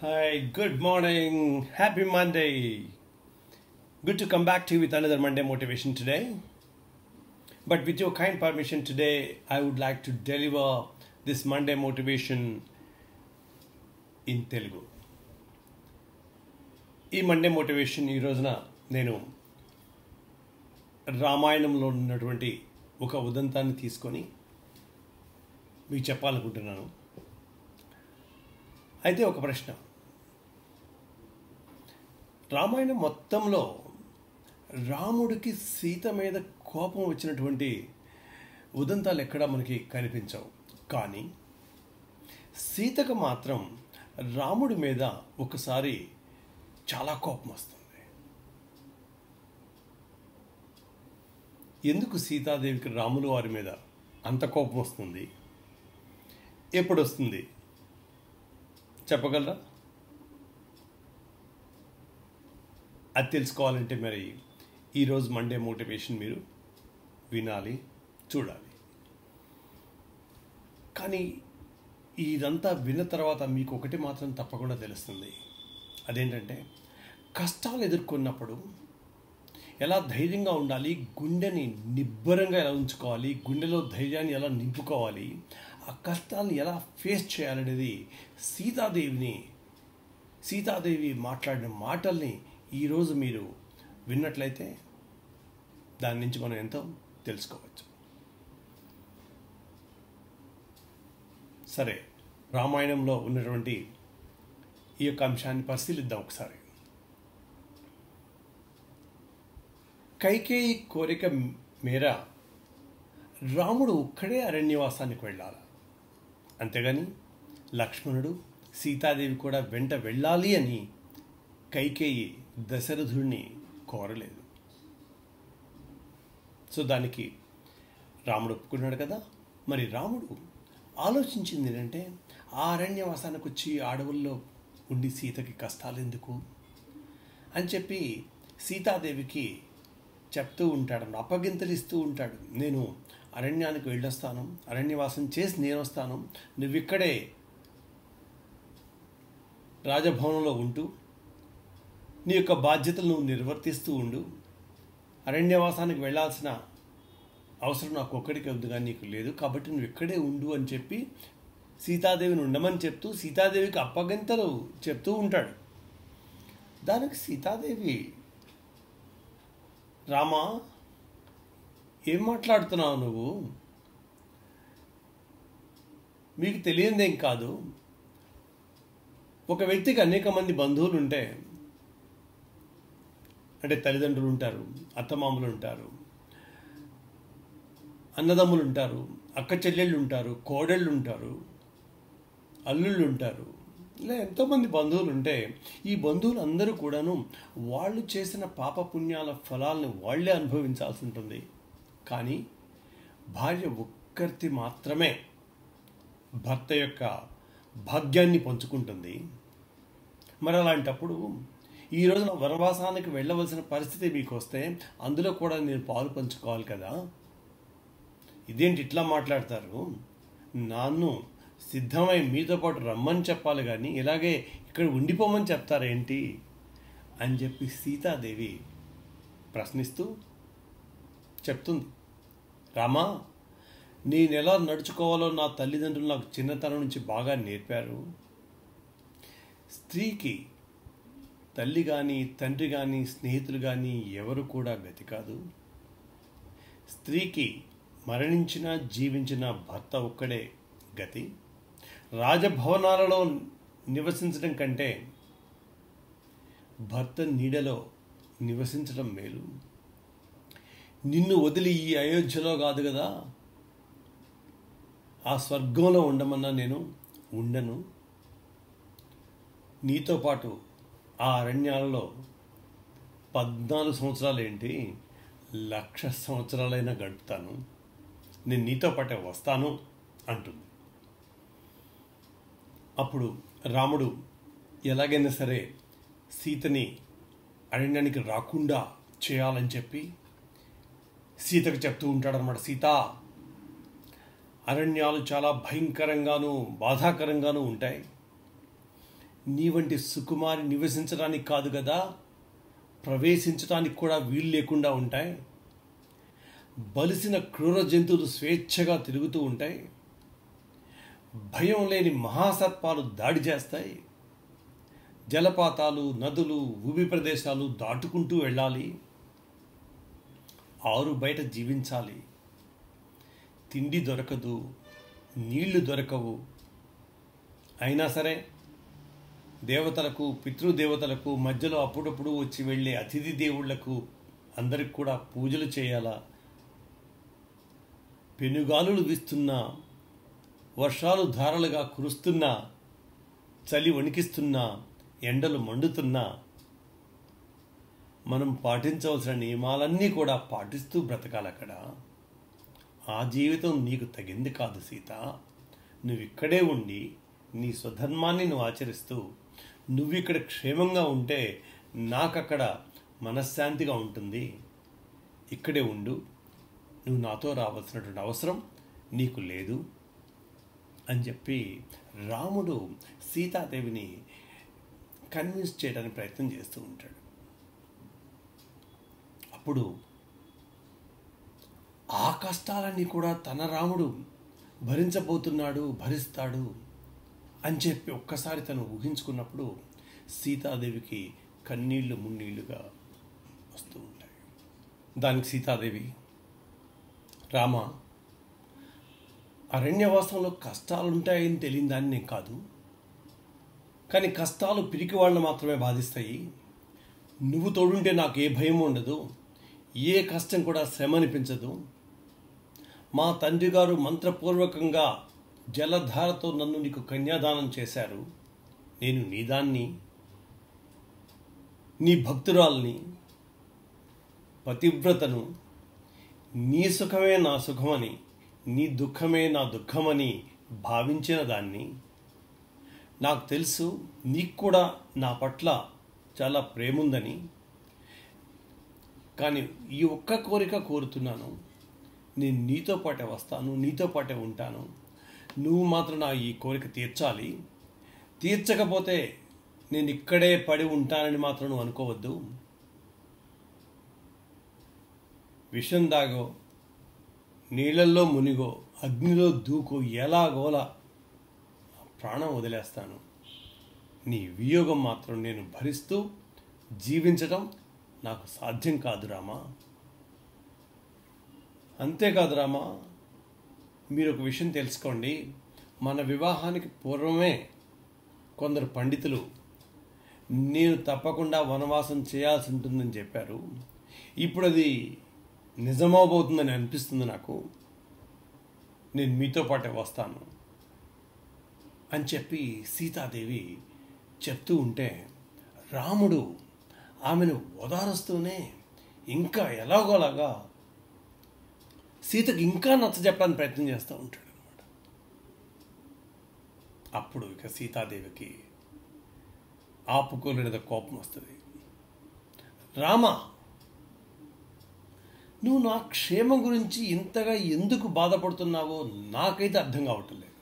Hi, good morning. Happy Monday. Good to come back to you with another Monday motivation today. But with your kind permission, today I would like to deliver this Monday motivation in Telugu. ఈ Monday motivation ఈ రోజున నేను రామాయణంలో ఉన్నటువంటి ఒక ఉదంతాన్ని తీసుకొని మీకు చెప్పాలనుకుంటున్నాను అయితే ఒక ప్రశ్న రామాయణం మొత్తంలో రాముడికి సీత మీద కోపం వచ్చినటువంటి ఉదంతాలు ఎక్కడా మనకి కనిపించవు కానీ సీతకు మాత్రం రాముడి మీద ఒకసారి చాలా కోపం వస్తుంది ఎందుకు సీతాదేవికి రాములు వారి మీద అంత కోపం వస్తుంది ఎప్పుడు వస్తుంది చెప్పగలరా అది తెలుసుకోవాలంటే మరి ఈరోజు మండే మోటివేషన్ మీరు వినాలి చూడాలి కానీ ఇదంతా విన్న తర్వాత మీకు ఒకటి మాత్రం తప్పకుండా తెలుస్తుంది అదేంటంటే కష్టాలు ఎదుర్కొన్నప్పుడు ఎలా ధైర్యంగా ఉండాలి గుండెని నిబ్బరంగా ఎలా ఉంచుకోవాలి గుండెలో ధైర్యాన్ని ఎలా నింపుకోవాలి ఆ కష్టాలను ఎలా ఫేస్ చేయాలనేది సీతాదేవిని సీతాదేవి మాట్లాడిన మాటల్ని ఈరోజు మీరు విన్నట్లయితే దాని నుంచి మనం ఎంతో తెలుసుకోవచ్చు సరే రామాయణంలో ఉన్నటువంటి ఈ యొక్క అంశాన్ని పరిశీలిద్దాం ఒకసారి కైకేయి కోరిక మేర రాముడు ఒక్కడే అరణ్యవాసానికి వెళ్ళాలి అంతేగాని లక్ష్మణుడు సీతాదేవి కూడా వెంట వెళ్ళాలి అని కైకేయి దశరథుడిని కోరలేదు సో దానికి రాముడు ఒప్పుకున్నాడు కదా మరి రాముడు ఆలోచించింది ఏంటంటే ఆ అరణ్యవాసానికి వచ్చి అడవుల్లో ఉండి సీతకి కష్టాలు ఎందుకు అని చెప్పి సీతాదేవికి చెప్తూ ఉంటాడు అప్పగింతలు ఇస్తూ ఉంటాడు నేను అరణ్యానికి వెళ్ళొస్తాను అరణ్యవాసం చేసి నేను వస్తాను నువ్వు ఇక్కడే రాజభవనంలో ఉంటూ నీ యొక్క బాధ్యతలు నువ్వు నిర్వర్తిస్తూ ఉండు అరణ్యవాసానికి వెళ్ళాల్సిన అవసరం నాకు ఒక్కడికి ఉంది కానీ నీకు లేదు కాబట్టి నువ్వు ఇక్కడే ఉండు అని చెప్పి సీతాదేవిని ఉండమని చెప్తూ సీతాదేవికి అప్పగింతలు చెప్తూ ఉంటాడు దానికి సీతాదేవి రామా ఏం మాట్లాడుతున్నావు నువ్వు మీకు తెలియదేం కాదు ఒక వ్యక్తికి అనేక మంది బంధువులు ఉంటే అంటే తల్లిదండ్రులు ఉంటారు అత్తమామలు ఉంటారు అన్నదమ్ములు ఉంటారు అక్క చెల్లెళ్ళు ఉంటారు కోడళ్ళు ఉంటారు అల్లుళ్ళు ఉంటారు ఇలా ఎంతోమంది బంధువులు ఉంటే ఈ బంధువులు అందరూ కూడాను వాళ్ళు చేసిన పాప పుణ్యాల ఫలాలను వాళ్ళే అనుభవించాల్సి ఉంటుంది కానీ భార్య ఒక్కరితి మాత్రమే భర్త యొక్క భాగ్యాన్ని పంచుకుంటుంది మరి అలాంటప్పుడు ఈ రోజున వనవాసానికి వెళ్ళవలసిన పరిస్థితి మీకు వస్తే అందులో కూడా నేను పాలు పంచుకోవాలి కదా ఇదేంటి ఇట్లా మాట్లాడతారు నాన్ను సిద్ధమై మీతో పాటు రమ్మని చెప్పాలి కానీ ఇలాగే ఇక్కడ ఉండిపోమని చెప్తారేంటి అని చెప్పి సీతాదేవి ప్రశ్నిస్తూ చెప్తుంది రామా నేను ఎలా నడుచుకోవాలో నా తల్లిదండ్రులు నాకు చిన్నతనం నుంచి బాగా నేర్పారు స్త్రీకి తల్లి కానీ తండ్రి కానీ స్నేహితులు కానీ ఎవరు కూడా గతి కాదు స్త్రీకి మరణించిన జీవించిన భర్త ఒక్కడే గతి రాజభవనాలలో నివసించడం కంటే భర్త నీడలో నివసించడం మేలు నిన్ను వదిలి ఈ అయోధ్యలో కాదు కదా ఆ స్వర్గంలో ఉండమన్నా నేను ఉండను నీతో పాటు ఆ అరణ్యాలలో పద్నాలుగు సంవత్సరాలు ఏంటి లక్ష సంవత్సరాలైనా గడుపుతాను నేను నీతో పాటే వస్తాను అంటుంది అప్పుడు రాముడు ఎలాగైనా సరే సీతని అరణ్యానికి రాకుండా చేయాలని చెప్పి సీతకు చెప్తూ ఉంటాడనమాట సీత అరణ్యాలు చాలా భయంకరంగాను బాధాకరంగాను ఉంటాయి నీ వంటి సుకుమారి నివసించడానికి కాదు కదా ప్రవేశించడానికి కూడా వీలు లేకుండా ఉంటాయి బలిసిన క్రూర జంతువులు స్వేచ్ఛగా తిరుగుతూ ఉంటాయి భయం లేని మహాసర్పాలు దాడి చేస్తాయి జలపాతాలు నదులు భూమి ప్రదేశాలు దాటుకుంటూ వెళ్ళాలి ఆరు బయట జీవించాలి తిండి దొరకదు నీళ్లు దొరకవు అయినా సరే దేవతలకు పితృదేవతలకు మధ్యలో అప్పుడప్పుడు వచ్చి వెళ్ళే అతిథి దేవుళ్లకు అందరికి కూడా పూజలు చేయాలా పెనుగాలులు వీస్తున్నా వర్షాలు ధారలుగా కురుస్తున్నా చలి వణికిస్తున్నా ఎండలు మండుతున్నా మనం పాటించవలసిన నియమాలన్నీ కూడా పాటిస్తూ బ్రతకాలి అక్కడ ఆ జీవితం నీకు తగింది కాదు సీత నువ్వు ఇక్కడే ఉండి నీ స్వధర్మాన్ని నువ్వు ఆచరిస్తూ నువ్వు ఇక్కడ క్షేమంగా ఉంటే నాకక్కడ మనశ్శాంతిగా ఉంటుంది ఇక్కడే ఉండు నువ్వు నాతో రావాల్సినటువంటి అవసరం నీకు లేదు అని చెప్పి రాముడు సీతాదేవిని కన్విన్స్ చేయడానికి ప్రయత్నం చేస్తూ ఉంటాడు అప్పుడు ఆ కష్టాలన్నీ కూడా తన రాముడు భరించబోతున్నాడు భరిస్తాడు అని చెప్పి ఒక్కసారి తను ఊహించుకున్నప్పుడు సీతాదేవికి కన్నీళ్లు మున్నీళ్లుగా వస్తూ ఉంటాయి దానికి సీతాదేవి రామ అరణ్యవాసంలో కష్టాలు ఉంటాయని తెలియని దాన్ని నేను కాదు కానీ కష్టాలు పిరికి వాళ్ళని మాత్రమే బాధిస్తాయి నువ్వు తోడుంటే నాకు ఏ భయం ఉండదు ఏ కష్టం కూడా శ్రమ అనిపించదు మా తండ్రి గారు మంత్రపూర్వకంగా జలధారతో నన్ను నీకు కన్యాదానం చేశారు నేను నీదాన్ని నీ భక్తురాల్ని పతివ్రతను నీ సుఖమే నా సుఖమని నీ దుఃఖమే నా దుఃఖమని భావించిన దాన్ని నాకు తెలుసు నీకు కూడా నా పట్ల చాలా ప్రేమ ఉందని కానీ ఈ ఒక్క కోరిక కోరుతున్నాను నేను నీతో పాటే వస్తాను నీతో పాటే ఉంటాను నువ్వు మాత్రం నా ఈ కోరిక తీర్చాలి తీర్చకపోతే నేను ఇక్కడే పడి ఉంటానని మాత్రం నువ్వు అనుకోవద్దు విషం దాగో నీళ్ళల్లో మునిగో అగ్నిలో దూకో ఎలాగోలా ప్రాణం వదిలేస్తాను నీ వియోగం మాత్రం నేను భరిస్తూ జీవించటం నాకు సాధ్యం కాదు రామా అంతేకాదు రామా మీరు ఒక విషయం తెలుసుకోండి మన వివాహానికి పూర్వమే కొందరు పండితులు నేను తప్పకుండా వనవాసం చేయాల్సి ఉంటుందని చెప్పారు ఇప్పుడు అది నిజమవబోతుందని అనిపిస్తుంది నాకు నేను మీతో పాటే వస్తాను అని చెప్పి సీతాదేవి చెప్తూ ఉంటే రాముడు ఆమెను ఓదారుస్తూనే ఇంకా ఎలాగోలాగా సీతకి ఇంకా నచ్చ చెప్పడానికి ప్రయత్నం చేస్తూ ఉంటాడు అనమాట అప్పుడు ఇక సీతాదేవికి ఆపుకోలేని కోపం వస్తుంది రామ నువ్వు నా క్షేమం గురించి ఇంతగా ఎందుకు బాధపడుతున్నావో నాకైతే అర్థం కావటం లేదు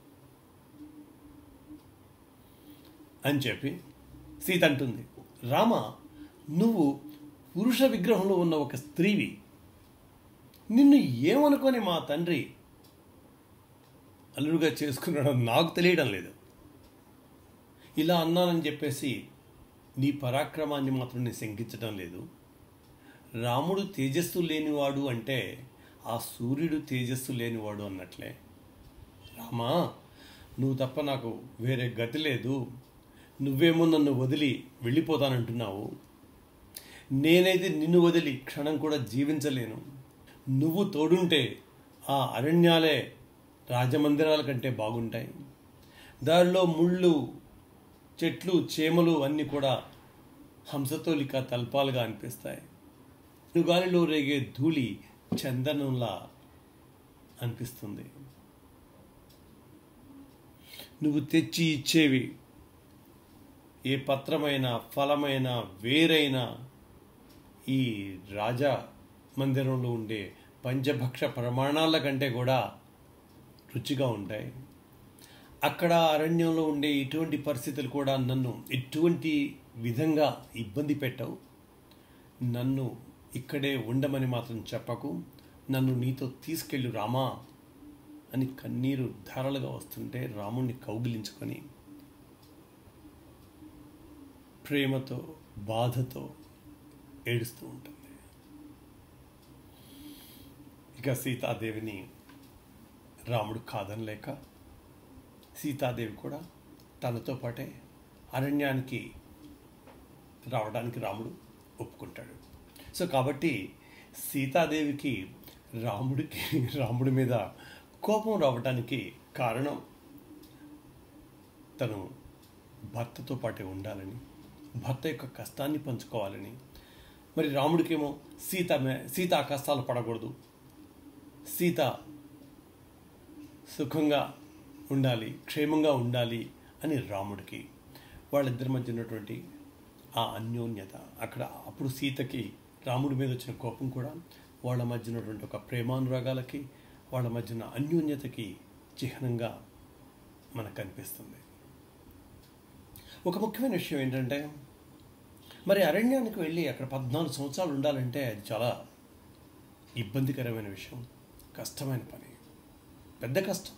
అని చెప్పి సీత అంటుంది రామ నువ్వు పురుష విగ్రహంలో ఉన్న ఒక స్త్రీవి నిన్ను ఏమనుకొని మా తండ్రి అల్లుడుగా చేసుకున్నాడో నాకు తెలియడం లేదు ఇలా అన్నానని చెప్పేసి నీ పరాక్రమాన్ని మాత్రం నేను శంకించడం లేదు రాముడు తేజస్సు లేనివాడు అంటే ఆ సూర్యుడు తేజస్సు లేనివాడు అన్నట్లే రామా నువ్వు తప్ప నాకు వేరే గతి లేదు నువ్వేమో నన్ను వదిలి వెళ్ళిపోతానంటున్నావు నేనైతే నిన్ను వదిలి క్షణం కూడా జీవించలేను నువ్వు తోడుంటే ఆ అరణ్యాలే రాజమందిరాల కంటే బాగుంటాయి దారిలో ముళ్ళు చెట్లు చేమలు అన్నీ కూడా హంసతోలిక తల్పాలుగా అనిపిస్తాయి గాలిలో రేగే ధూళి చందనంలా అనిపిస్తుంది నువ్వు తెచ్చి ఇచ్చేవి ఏ పత్రమైన ఫలమైన వేరైన ఈ రాజా మందిరంలో ఉండే పంచభక్ష ప్రమాణాల కంటే కూడా రుచిగా ఉంటాయి అక్కడ అరణ్యంలో ఉండే ఇటువంటి పరిస్థితులు కూడా నన్ను ఎటువంటి విధంగా ఇబ్బంది పెట్టవు నన్ను ఇక్కడే ఉండమని మాత్రం చెప్పకు నన్ను నీతో తీసుకెళ్ళు రామా అని కన్నీరు ధారలుగా వస్తుంటే రాముణ్ణి కౌగిలించుకొని ప్రేమతో బాధతో ఏడుస్తూ ఉంటుంది ఇక సీతాదేవిని రాముడు కాదనలేక సీతాదేవి కూడా తనతో పాటే అరణ్యానికి రావడానికి రాముడు ఒప్పుకుంటాడు సో కాబట్టి సీతాదేవికి రాముడికి రాముడి మీద కోపం రావడానికి కారణం తను భర్తతో పాటే ఉండాలని భర్త యొక్క కష్టాన్ని పంచుకోవాలని మరి రాముడికేమో సీత మే- సీత ఆ కష్టాలు పడకూడదు సీత సుఖంగా ఉండాలి క్షేమంగా ఉండాలి అని రాముడికి వాళ్ళిద్దరి మధ్య ఉన్నటువంటి ఆ అన్యోన్యత అక్కడ అప్పుడు సీతకి రాముడి మీద వచ్చిన కోపం కూడా వాళ్ళ మధ్య ఉన్నటువంటి ఒక ప్రేమానురాగాలకి వాళ్ళ మధ్యన అన్యోన్యతకి చిహ్నంగా మనకు కనిపిస్తుంది ఒక ముఖ్యమైన విషయం ఏంటంటే మరి అరణ్యానికి వెళ్ళి అక్కడ పద్నాలుగు సంవత్సరాలు ఉండాలంటే అది చాలా ఇబ్బందికరమైన విషయం కష్టమైన పని పెద్ద కష్టం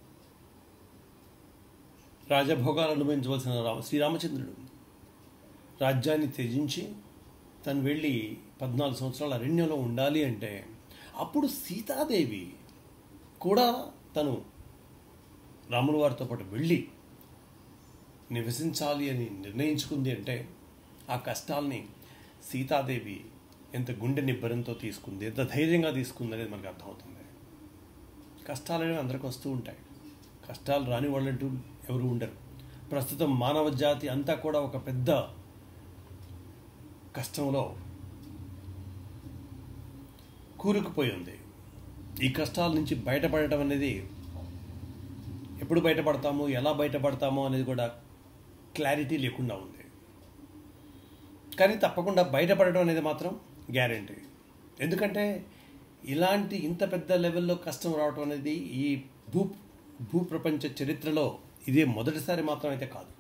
రాజభోగాలు అనుభవించవలసిన రామ శ్రీరామచంద్రుడు రాజ్యాన్ని త్యజించి తను వెళ్ళి పద్నాలుగు సంవత్సరాల అరణ్యంలో ఉండాలి అంటే అప్పుడు సీతాదేవి కూడా తను రాముల వారితో పాటు వెళ్ళి నివసించాలి అని నిర్ణయించుకుంది అంటే ఆ కష్టాల్ని సీతాదేవి ఎంత గుండె నిబ్బరంతో తీసుకుంది ఎంత ధైర్యంగా తీసుకుంది అనేది మనకు అర్థమవుతుంది కష్టాలు అనేవి అందరికి వస్తూ ఉంటాయి కష్టాలు రాని వాళ్ళంటూ ఎవరు ఉండరు ప్రస్తుతం మానవ జాతి అంతా కూడా ఒక పెద్ద కష్టంలో కూరుకుపోయి ఉంది ఈ కష్టాల నుంచి బయటపడటం అనేది ఎప్పుడు బయటపడతాము ఎలా బయటపడతామో అనేది కూడా క్లారిటీ లేకుండా ఉంది కానీ తప్పకుండా బయటపడటం అనేది మాత్రం గ్యారంటీ ఎందుకంటే ఇలాంటి ఇంత పెద్ద లెవెల్లో కష్టం రావటం అనేది ఈ భూ భూప్రపంచ చరిత్రలో ఇదే మొదటిసారి మాత్రం అయితే కాదు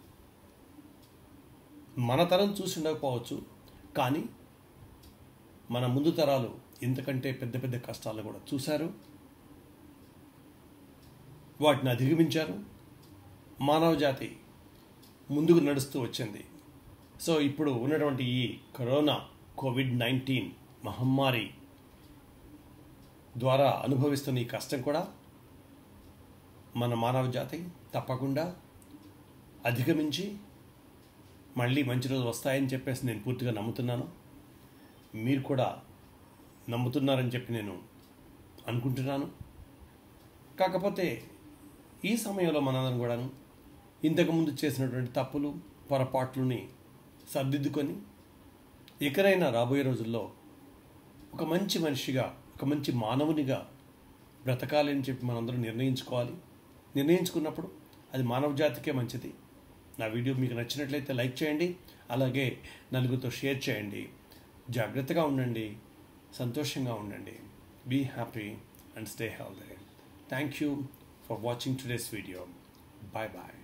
మన తరం చూసి ఉండకపోవచ్చు కానీ మన ముందు తరాలు ఇంతకంటే పెద్ద పెద్ద కష్టాలు కూడా చూశారు వాటిని అధిగమించారు మానవ జాతి ముందుకు నడుస్తూ వచ్చింది సో ఇప్పుడు ఉన్నటువంటి ఈ కరోనా కోవిడ్ నైన్టీన్ మహమ్మారి ద్వారా అనుభవిస్తున్న ఈ కష్టం కూడా మన మానవ జాతి తప్పకుండా అధిగమించి మళ్ళీ మంచి రోజులు వస్తాయని చెప్పేసి నేను పూర్తిగా నమ్ముతున్నాను మీరు కూడా నమ్ముతున్నారని చెప్పి నేను అనుకుంటున్నాను కాకపోతే ఈ సమయంలో మనందరం కూడాను ఇంతకుముందు చేసినటువంటి తప్పులు పొరపాట్లని సర్దిద్దుకొని ఎక్కడైనా రాబోయే రోజుల్లో ఒక మంచి మనిషిగా ఒక మంచి మానవునిగా బ్రతకాలి అని చెప్పి మనందరం నిర్ణయించుకోవాలి నిర్ణయించుకున్నప్పుడు అది మానవ జాతికే మంచిది నా వీడియో మీకు నచ్చినట్లయితే లైక్ చేయండి అలాగే నలుగురితో షేర్ చేయండి జాగ్రత్తగా ఉండండి సంతోషంగా ఉండండి be happy and stay healthy thank you for watching today's video bye bye